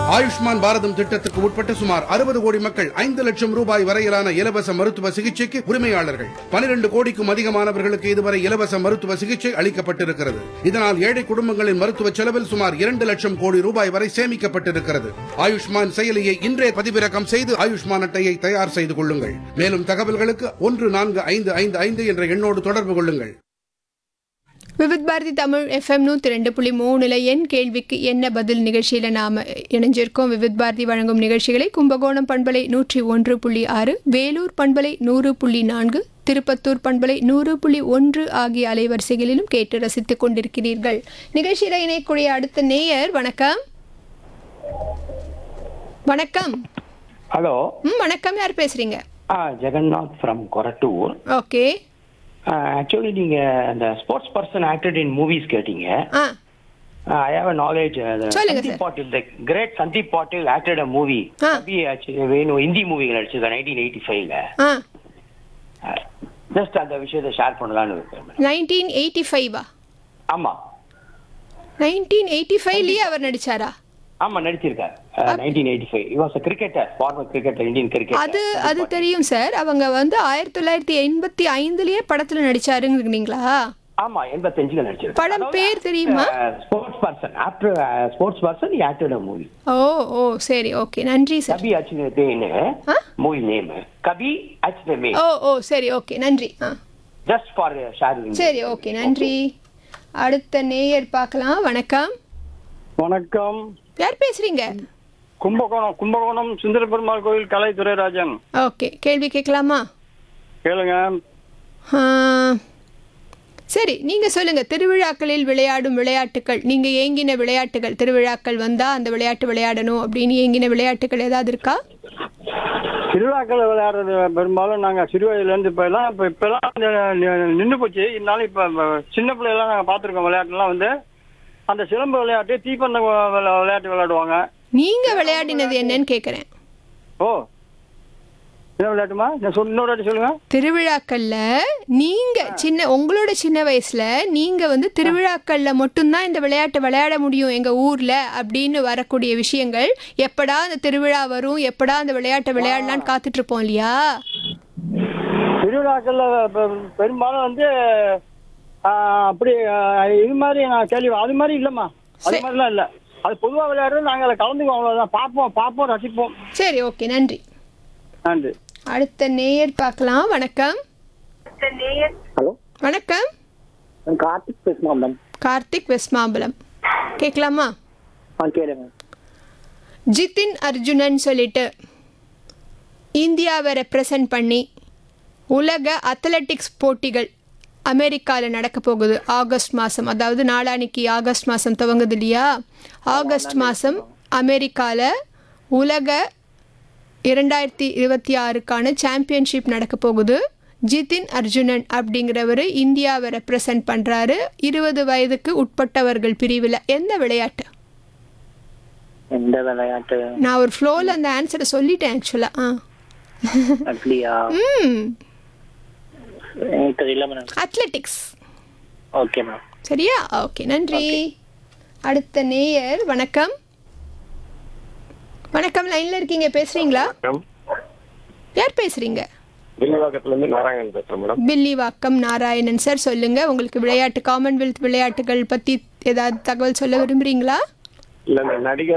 ஆயுஷ்மான் பாரதம் திட்டத்துக்கு உட்பட்ட சுமார் அறுபது கோடி மக்கள் ஐந்து லட்சம் ரூபாய் வரையிலான இலவச மருத்துவ சிகிச்சைக்கு உரிமையாளர்கள் பனிரெண்டு கோடிக்கும் அதிகமானவர்களுக்கு இதுவரை இலவச மருத்துவ சிகிச்சை அளிக்கப்பட்டிருக்கிறது இதனால் ஏழை குடும்பங்களின் மருத்துவ செலவில் சுமார் இரண்டு லட்சம் கோடி ரூபாய் வரை சேமிக்கப்பட்டிருக்கிறது ஆயுஷ்மான் செயலியை இன்றே பதிவிறக்கம் செய்து ஆயுஷ்மான் அட்டையை தயார் செய்து கொள்ளுங்கள் மேலும் தகவல்களுக்கு ஒன்று நான்கு ஐந்து ஐந்து ஐந்து என்ற எண்ணோடு தொடர்பு கொள்ளுங்கள் விவித் பாரதி தமிழ் எஃப்எம் நூற்றி ரெண்டு புள்ளி மூணுல என் கேள்விக்கு என்ன பதில் நிகழ்ச்சியில் நாம் இணைஞ்சிருக்கோம் விவித் பாரதி வழங்கும் நிகழ்ச்சிகளை கும்பகோணம் பண்பலை நூற்றி ஒன்று புள்ளி ஆறு வேலூர் பண்பலை நூறு புள்ளி நான்கு திருப்பத்தூர் பண்பலை நூறு புள்ளி ஒன்று ஆகிய அலைவரிசைகளிலும் கேட்டு ரசித்துக் கொண்டிருக்கிறீர்கள் நிகழ்ச்சியில் இணையக்கூடிய அடுத்த நேயர் வணக்கம் வணக்கம் ஹலோ ம் வணக்கம் யார் பேசுறீங்க ஆ Jagannath from Korattur okay actually நீங்க அந்த sports person acted in movies கேட்டீங்க ஆ ஐ ஹேவ் நாலேஜ் சொல்லுங்க, Sandeep sir. Patil the great Sandeep Patil acted a movie ஆ. வேணும் ஹிந்தி மூவிகள் நடிச்சது நைன்டீன் எயிட்டி ஃபைவ்ல ஆ ஜஸ்ட் அந்த விஷயத்தை ஷேர் பண்ணலாம்னு இருக்கேன் நைன்டீன் எயிட்டி ஃபைவா ஆமா நைன்டீன் எயிட்டி ஃபைவ்லயே அவர் நடிச்சாரா ஆமா நடிச்சிருக்காரு nineteen eighty five was a cricketer former cricketer Indian அது கிரிக்கெட்டர் அது தெரியும் சார் அவங்க வந்து ஆயிரத்தி தொள்ளாயிரத்தி எண்பத்தி ஐந்துலயே படத்துல நடிச்சாருங்கிறீங்களா ஆமா எண்பத்தஞ்சுல நடிச்சிருக்காரு படம் பேர் தெரியுமா? Sports person after sports person acted a movie ஓ ஓ சரி ஓகே நன்றி சார் கபி அச்சுனேன்னு ஆ? மூவி நேம் கபி அச்சுனமே ஓ ஓ சரி ஓகே நன்றி ஆ ஜஸ்ட் ஃபார் ஷேரிங் சரி ஓகே நன்றி அடுத்த நேயர் பார்க்கலாம் வணக்கம் வணக்கம் யார் பேசுறீங்க கும்பகோணம் கும்பகோணம் சுந்தர பெருமாள் கோயில் கலை துரைராஜன் ஓகே கேள்வி கேட்கலாமா கேளுங்க ஆ, சரி நீங்க சொல்லுங்க திருவிழாக்களில் விளையாடும் விளையாட்டுகள் நீங்க ஏங்கின விளையாட்டுகள் திருவிழாக்கள் வந்தா அந்த விளையாட்டு விளையாடணும் அப்படின்னு ஏங்கின விளையாட்டுகள் ஏதாவது இருக்கா திருவிழாக்கள் விளையாடுறது பெரும்பாலும் நாங்க சிறு வயதுல இருந்து இப்ப எல்லாம் இப்ப இப்பெல்லாம் நின்று போச்சு இருந்தாலும் இப்ப இப்ப சின்ன பிள்ளைலாம் நாங்க பாத்துருக்கோம் விளையாட்டுலாம் வந்து அந்த சிலம்பு விளையாட்டு தீப்பந்தம் விளை- விளையாட்டு விளையாடுவாங்க நீங்க விளையாடினது என்னன்னு கேக்குறேன் ஓ என்ன விளையாட்டுமா நான் சொல் இன்னொரு வாட்டி சொல்லுங்க திருவிழாக்கள்ல நீங்க சின்ன உங்களோட சின்ன வயசுல நீங்க வந்து திருவிழாக்கள்ல மட்டும்தான் இந்த விளையாட்டை விளையாட முடியும் எங்க ஊர்ல அப்படின்னு வரக்கூடிய விஷயங்கள் எப்படா அந்த திருவிழா வரும் எப்படா அந்த விளையாட்டை விளையாடலாம்னு காத்துட்டு இருப்போம் இல்லையா திருவிழாக்கள்ல பெ- பெரும்பாலும் வந்து ஆ, அப்படி ஆ, இது மாதிரி நான் கேள்வி அது மாதிரி இல்லம்மா அது சரி. மாதிரிலாம் இல்ல அது பொதுவா விளையாடுறது நாங்க அதில் கலந்துக்குவோம் அவ்வளவுதான் பார்ப்போம் பார்ப்போம் ரசிப்போம் சரி ஓகே நன்றி நன்றி அடுத்த நேயர் பார்க்கலாம் வணக்கம் ஹலோ வணக்கம் நான் கார்த்திக் பேசுமா மேம் கார்த்திக் வெஸ்மாம்பலம் கேட்கலாமா ஆ கேளுங்க ஜிதின் அர்ஜுனன் சொல்லிட்டு இந்தியாவை ரெப்ரசன்ட் பண்ணி உலக அத்லெட்டிக்ஸ் போட்டிகள் அமெரிக்காவில் நடக்க போகுது ஆகஸ்ட் மாதம் அதாவது நாளானிக்கு ஆகஸ்ட் மாதம் துவங்குது இல்லையா ஆகஸ்ட் மாதம் அமெரிக்காவில் உலக இரண்டாயிரத்தி இருபத்தி ஆறுக்கான சாம்பியன்ஷிப் நடக்க போகுது ஜிதின் அர்ஜுனன் அப்படிங்கிறவர் இந்தியாவை ரெப்ரசன்ட் பண்ணுறாரு இருபது வயதுக்கு உட்பட்டவர்கள் பிரிவில் எந்த விளையாட்டு எந்த விளையாட்டு நான் ஒரு ஃப்ளோவில் அந்த ஆன்சரை சொல்லிட்டேன் ஆக்சுவலாக ஆ அப்படியா ம் எனக்கு தெரியல மேடம் அத்லெட்டிக்ஸ் ஓகே மேம் சரியா ஓகே நன்றி அடுத்த நேயர் வணக்கம் வணக்கம் லைன்ல இருக்கீங்க பேசுறீங்களா யார் பேசுறீங்க வில்லிவாக்கத்துல இருந்து நாராயணன் பேசுறேன் மேடம் பில்லிவாக்கம் நாராயணன் சார் சொல்லுங்க உங்களுக்கு விளையாட்டு காமன்வெல்த் விளையாட்டுகள் பத்தி ஏதாவது தகவல் சொல்ல விரும்புறீங்களா இல்ல இந்த நடிகர்